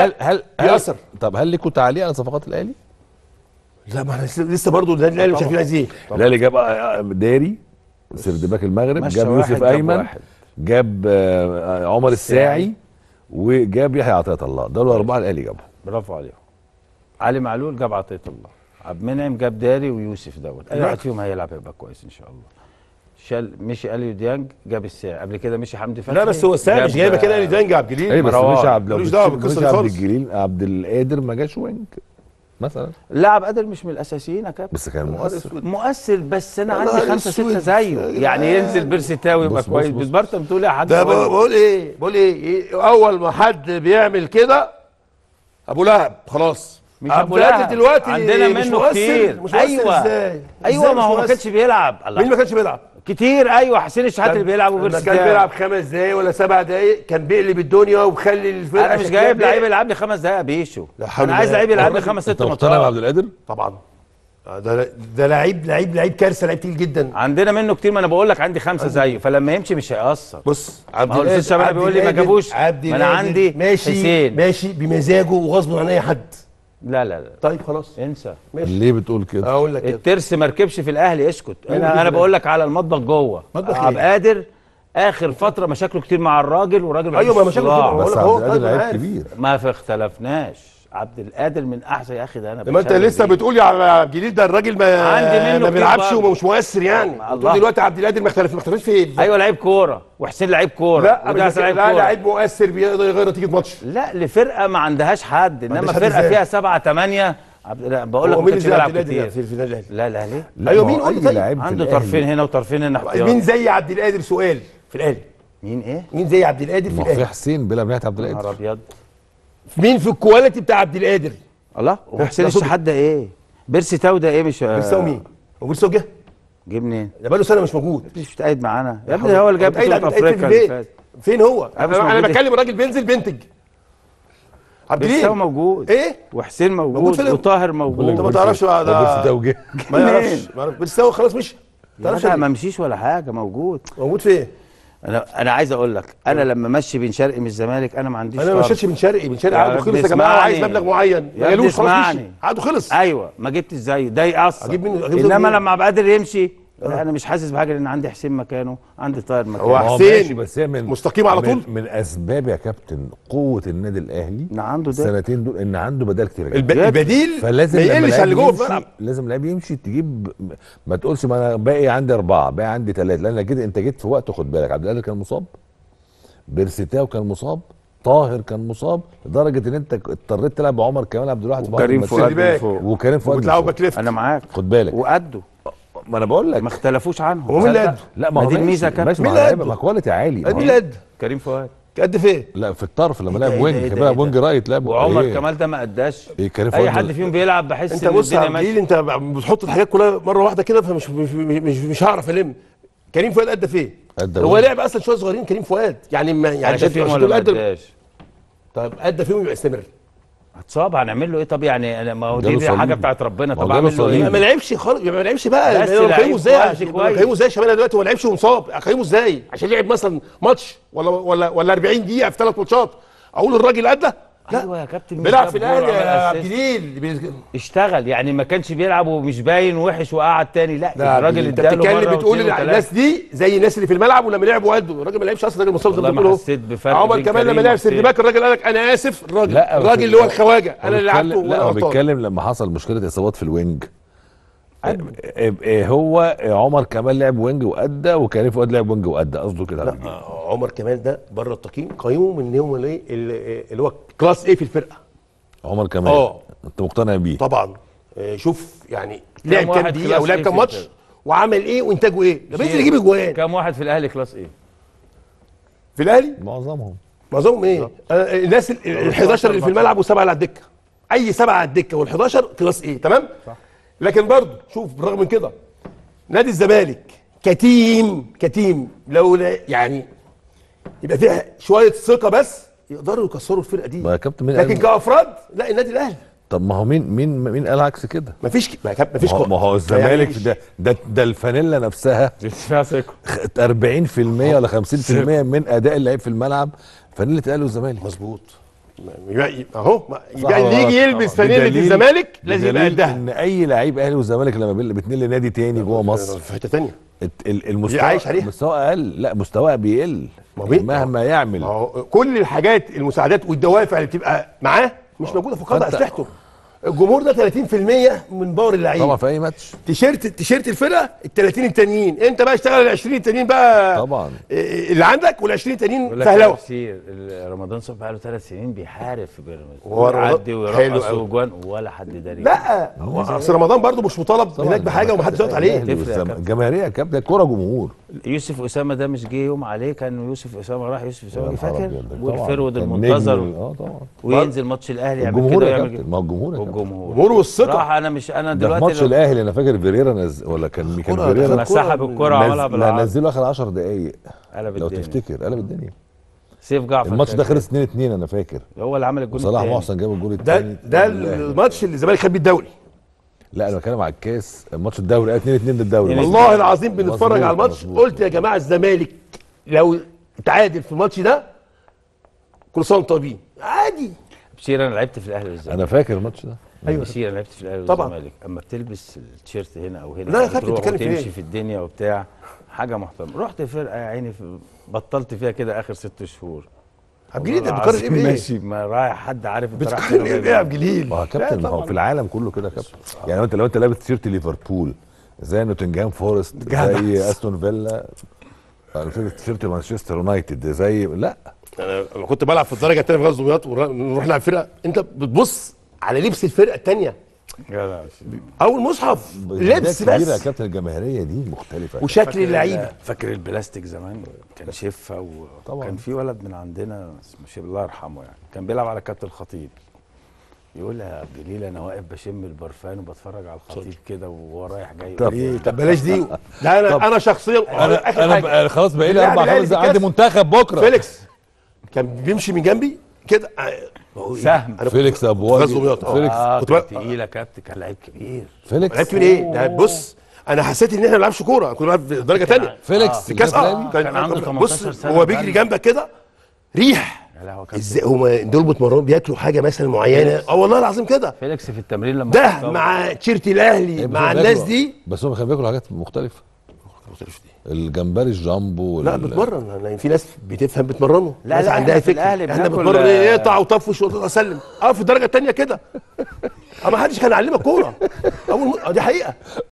هل هل هل بيأثر. طب هل لكم تعليق على صفقات الاهلي؟ لا ما احنا لسه- لسه برضه النادي الاهلي مش عارفين عايز ايه الاهلي جاب آه، داري سردباك المغرب مشى جاب واحد، يوسف جاب ايمن واحد. جاب آه، عمر الساعي وجاب يحيى عطيه الله دول الاربعه الاهلي جابهم برافو عليهم علي معلول جاب عطيه الله عبد المنعم جاب داري ويوسف دوت اي واحد فيهم هيلعب هيبقى كويس ان شاء الله شال مشي اليو ديانج جاب الساعي قبل كده مشي حمدي فتحي لا بس هو الساعه جاب- مش جايبه كده الاهلي دانج عبد الجليل اي بس مروان. مش عبد لو ملوش دعوة بتشوف- بالقصة مش دي عبد خالص. الجليل عبد القادر ما جاش وينج مثلا لاعب قادر مش من الاساسيين يا كابتن بس كان مؤثر مؤثر بس انا يا عندي نهار خمسه أسود. سته زيه يعني ينزل بيرسي تاوي يبقى بص- بص- كويس بص. بالبرتا بتقول ايه يا حاج ده كويس. بقول ايه بقول ايه إيه؟ اول ما حد بيعمل كده ابو لهب خلاص مش عبد ابو القادر لهب دلوقتي عندنا مش منه مؤثر كتير مش مؤثر ايوه ازاي ايوه إزاي ما مش هو ما مؤثر؟ كانش بيلعب مين اللي ما كانش بيلعب كتير ايوه حسين الشحات اللي بيلعب لما وبيرسي كان تاوي. بيلعب خمس دقايق ولا سبع دقايق كان بيقلب الدنيا وبيخلي الفرقه انا مش شكلها جايب بيقلب. لعيب يلعب لي خمس دقايق بيشو لا حول انا عايز الله. لعيب يلعب لي الراجل- خمس انت ست مقتنع بعبد ماتشات القادر؟ طبعا آه، ده ده لعيب لعيب لعيب كارثه لعيب تقيل جدا عندنا منه كتير ما انا بقول لك عندي خمسه زيه فلما يمشي مش هيأثر بص عبد ما هو الأستاذ شباب عبد بيقول لي ما القادر- جابوش. عبد ما أنا القادر عندي ماشي حسين. ماشي بمزاجه وغصب عن اي حد لا لا لا طيب خلاص انسى ماشي ليه بتقول كده؟ اقول لك كده الترس ما ركبش في الاهلي اسكت مين اللي انا انا في بقول لك على المطبخ جوه مطبخ عبد إيه؟ قادر اخر فتره مشاكله كتير مع الراجل والراجل ما أيوة، ما عندوش مشاكله صراع. كتير. بس بقول لك عبد هو القادر طيب لعيب عارف. كبير ما في اختلفناش عبد القادر من احسن يا اخي ده انا لما انت بشهد لسه بيه. بتقولي على عبد الجليل ده الراجل ما عندي منه ما كتير بيلعبش برضه. ومش مؤثر يعني الله. تقول دلوقتي عبد القادر ما اختلف ما اختلفش في ايه ايوه لعيب كوره وحسين لعيب كوره لا وده مش لعيب لا كوره لعيب مؤثر بيقدر يغير نتيجه ماتش لا لفرقه ما عندهاش حد انما عندهاش حد فرقه إزاي؟ فيها سبعه ثمانيه عبد لا بقول لك هو ما مين كانش اللي زي عبد بيلعب القادر كتير في في النادي الاهلي لا لا ليه لا، أيوة، ما مين هو قول لي أي طيب. لعيب في عنده الأهلي. طرفين هنا وطرفين هنا احتياط مين زي عبد القادر سؤال في الاهلي مين ايه؟ مين زي عبد القادر في ما هو في الاهلي حسين بيلعب ناحيه عبد نهار القادر ابيض مين في الكواليتي بتاع عبد القادر الله وحسين لا، صدق. الشحات ده ايه؟ بيرسي تاو ده ايه مش بيرساو مين هو بيرساو جه جه منين؟ ده بقاله سنه مش موجود مش متقيد معانا يا ابني هو اللي جاب متقيد- بطوله متقيد في افريقيا اللي البيت. فاتت فين هو أنا مش انا أنا موجود. بتكلم الراجل بينزل بينتج عبد بيرساو الجليل موجود ايه وحسين موجود موجود فين؟ وطاهر انت موجود ما تعرفش بقى ده بس ده ده وجه ما يعرفش ما يعرفش. بيرساو خلاص مشي ما تعرفش لا ليه؟ ما مشيش ولا حاجه موجود موجود في ايه انا انا عايز اقول لك انا لما ماشي بين شرقي من الزمالك انا ما عنديش انا ما طرد. مشيتش من شرقي من شرقي يا عقده ابني خلص يا جماعه اسمعني. وعايز مبلغ معين يا ما ابني جالوش خلاص مشي اسمعني. عقده خلص ايوه ما جبتش زيه ده يأثر أجيب منه- أجيب زيه انما منين؟ لما عبد القادر يمشي لا انا مش حاسس بحاجه لان عندي حسين مكانه عندي طاهر مكانه هو ما هو حسين ماشي بس هي من مستقيم على من- طول. من اسباب يا كابتن قوه النادي الاهلي ان عنده ده السنتين دول ان عنده بدائل كتير جدا الب- البديل فلازم ما لما يقلش على لعيب اللي جوه في يمشي الملعب لازم لعيب يمشي تجيب ما تقولش ما انا باقي عندي اربعه باقي عندي ثلاثه لان كده انت جيت في وقت خد بالك عبد القادر كان مصاب بيرسيتاو كان مصاب طاهر كان مصاب لدرجه ان انت اضطريت تلعب بعمر كمال عبد الواحد في بعض وكريم الماتشات. فؤاد خلي بالك. من فوق وكريم فؤاد من وبتلعبوا فوق. باك ليفت انا معاك خد بالك وقده ما انا بقول لك ما اختلفوش عنهم هو مين اللي تصدق؟ قده؟ لا ما ما هو دي ماشي- الميزه يا كابتن ماشي مين مع اللي لعيبه قده؟ ما كواليتي عالي قد ما مين هو- اللي قد كريم فؤاد قد في ايه لا في الطرف لما لعب إيه ده، وينج إيه كان ده، بيلعب إيه وينج ده؟ رايت لعب وعمر إيه؟ كمال ده ما قداش إيه كريم اي فؤاد حد فيهم بيلعب بحس انت ان بص يا الدنيا عبد الجليل ماشيه انت بتحط الحاجات كلها مره واحده كده فمش مش مش, مش هعرف الم كريم فؤاد قد في ايه قد هو وين؟ لعب اصلا شويه صغيرين كريم فؤاد يعني ما يعني يعني عشان فيهم عشان ولا تقول ما قد قداش طب قد فيهم يبقى استمر اتصاب هنعمل له ايه طب يعني أنا- ما هو دي, جاله دي حاجه صليبي. بتاعت ربنا ما هو طب جاله اعمل له صليبي. ايه ما لعبش خالص ما لعبش بقى بس انا لعيب قيمه ازاي كويس عشان كويس. قيمه ازاي شباب دلوقتي ما لعبش ومصاب قيمه ازاي عشان لعب مثلا ماتش ولا ولا ولا 40 دقيقه في ثلاث ماتشات اقول الراجل قد لا ايوه يا كابتن مش بيلعب جاب في جول الاهلي وعمل يا عبد أسيست. الجليل بي- اشتغل يعني ما كانش بيلعب ومش باين وحش وقعد تاني لا لا الراجل انت اداله بتتكلم مرة بتقول واثنين إن وثلاثة. الناس دي زي الناس اللي في الملعب ولما لعبوا قدوا الراجل ما لعبش اصلا الراجل مصاب زي ما والله ما بتقول اهو. حسيت بفرق عمر بين كمان كريم لما لعب وحسين. سيرد باك الراجل قال لك انا اسف الراجل لا، الراجل هو اللي هو بيتكلم- الخواجه هو انا اللي بيتكلم- لعبته لا وأنا هو غلطان. بيتكلم لما حصل مشكله اصابات في الوينج إيه- إيه هو عمر كمال لعب وينج وادى وكريم فؤاد لعب وينج وادى قصده كده لا آه، عمر كمال ده بره التقييم قيمه من هم اللي اللي اللي هو كلاس ايه في الفرقه عمر كمال اه. انت مقتنع بيه طبعا آه، شوف يعني لعب كام واحد دقيقه كلاس ولعب إيه كام في ماتش الفرقة؟ وعمل ايه وانتاجه ايه ده بينزل يجيب اجوان كام واحد في الاهلي كلاس ايه في الاهلي معظمهم معظمهم ايه آه، الناس ال 11 اللي في الملعب وسبعه اللي على الدكه اي سبعه على الدكه وال 11 كلاس ايه تمام صح. لكن برضه شوف بالرغم من كده نادي الزمالك كتيم كتيم لو لا- يعني يبقى فيها شويه ثقه بس يقدروا يكسروا الفرقه دي ما يا كابتن مين لكن قال- كافراد لا النادي الاهلي طب ما هو مين مين مين قال عكس كده مفيش ك- ما كاب- مفيش ما هو- كو- ما هو الزمالك ده ده ده الفانيلا نفسها فيها ثقه 40% ولا 50% من اداء اللعيب في الملعب فانيله الاهلي والزمالك مظبوط يبقى اهو ما- صح يبقى اللي ولا يجي غلط؟ يلبس طبعاً. فانيله بدليل- الزمالك لازم يبقى بدليل قدها ان اي لعيب اهلي والزمالك لما بيل- بتنقل لنادي تاني جوه مصر في حته ثانيه الت- ال- المستوى عايش عليها. مستوى اقل لا مستواه بيقل ما بي- مهما يعمل ما هو كل الحاجات المساعدات والدوافع اللي بتبقى معاه مش موجوده في قطع فأنت- اسلحته الجمهور ده 30% من باور اللعيب طبعا في اي ماتش تيشيرت تيشيرت الفرقه ال 30 التانيين انت بقى اشتغل ال 20 التانيين بقى طبعا. إيه اللي عندك وال 20 التانيين بقول لك فهلوه تفسير ال- رمضان صبحي بقاله ثلاث سنين بيحارب في بيراميدز وهو رمضان- ويعدي حلو ويرقص أوي. وجوان ولا حد داري لا هو اصل رمضان برضو مش مطالب طبعاً. هناك بحاجه ومحدش ضغط عليه الأهلي تفرق يا والزم- كابتن. الجماهيريه يا كابتن الكوره جمهور يوسف اسامه ده مش جه يوم عليه كان يوسف اسامه راح يوسف اسامه يا جه نهار فاكر أبيض. طبعاً. والفرود كان المنتظر نجم ال- اه طبعا وينزل ماتش الاهلي يعمل الجمهور كده يا ويعمل كابتن كده ما هو الجمهور يا كابتن والجمهور الجمهور والثقه راح انا مش انا ده في دلوقتي ماتش لو- الاهلي انا فاكر فيريرا نز... ولا كان كان كرة- فيريرا لما سحب الكرة وعملها نز... بالعرض لا نزله اخر 10 دقايق قلب لو الدنيا تفتكر قلب الدنيا سيف جعفر الماتش ده كان خلص 2 2 انا فاكر هو اللي عمل الجول وصلاح التاني. محسن جاب الجول ده الثاني ده الماتش اللي الزمالك خد بيه الدوري لا انا بتكلم على الكاس الماتش الدوري 2 2 ده الدوري اتنين والله العظيم بنتفرج مظبوط، على الماتش مظبوط. قلت يا جماعه الزمالك لو تعادل في الماتش ده كل سنه وانتم طيبين عادي بشير انا لعبت في الاهلي والزمالك انا فاكر الماتش ده أيوة. بشير انا لعبت في الاهلي طبعاً. والزمالك اما بتلبس التيشيرت هنا او هنا لا يا أو كابتن تروح بتتكلم في وتمشي إيه؟ في الدنيا وبتاع حاجه محترمه رحت فرقه يا عيني في بطلت فيها كده اخر ست شهور عبد الجليل والله انت بتقارن ايه العظيم بايه؟ ماشي ما رايح حد عارف انت رايح بتقارن فين ايه وجاي بايه يا عبد منين. الجليل؟ ما هو كابتن ما هو في العالم كله كده يا كابتن يعني لو انت لو انت لابس تيشيرت ليفربول زي نوتنجهام فورست زي استون فيلا انا فاكر تيشيرت مانشستر يونايتد زي لا انا لما كنت بلعب في الدرجه الثانيه في غزل دمياط ونروح نلعب فرقه انت بتبص على لبس الفرقه الثانيه يا لا او المصحف لبس كبيره يا بس كابتن الجماهيريه دي مختلفه وشكل اللعيبه فاكر البلاستيك زمان كان شفه طبعاً. وكان في ولد من عندنا اسمه شيب الله يرحمه يعني كان بيلعب على كابتن الخطيب يقول لي يا عبد الجليل انا واقف بشم البرفان وبتفرج على الخطيب كده وهو رايح جاي طب. ايه طب بلاش دي لا انا انا شخصيا انا آخر انا حاجة. بقى خلاص بقى لي اللاعب اربع الأهلي خمس في دقايق عندي الكاس. منتخب بكره فيليكس كان بيمشي من جنبي كده آه، هو إيه؟ سهم. أنا فيليكس ابو غزل دمياط اه فيليكس اه كنت كان بقى- تقيل يا كابتن كان لعيب كبير فيليكس لعبت من ايه؟ ده بص انا حسيت ان احنا ما بنلعبش كوره كنا بنلعب في درجه ثانيه فيليكس في كاس اه كان عنده 18 بص سنة هو بيجري بقى. جنبك كده ريح يا لهوي كان ازاي هم دول بيتمرنوا بياكلوا حاجه مثلا معينه اه والله العظيم كده فيليكس في التمرين لما ده اتصاب- مع تيشيرت الاهلي مع الناس دي بس هم كانوا بياكلوا حاجات مختلفه الجمبري الجامبو لا وال- بتمرن أنا في ناس بتفهم بتمرنوا لا، ناس لا، عندها إحنا في فكره الأهلي احنا بناكل- بنتمرن ايه يقطع وطفش واسلم اه في الدرجه الثانيه كده اه ما حدش كان يعلمك كوره اول م... آه دي حقيقه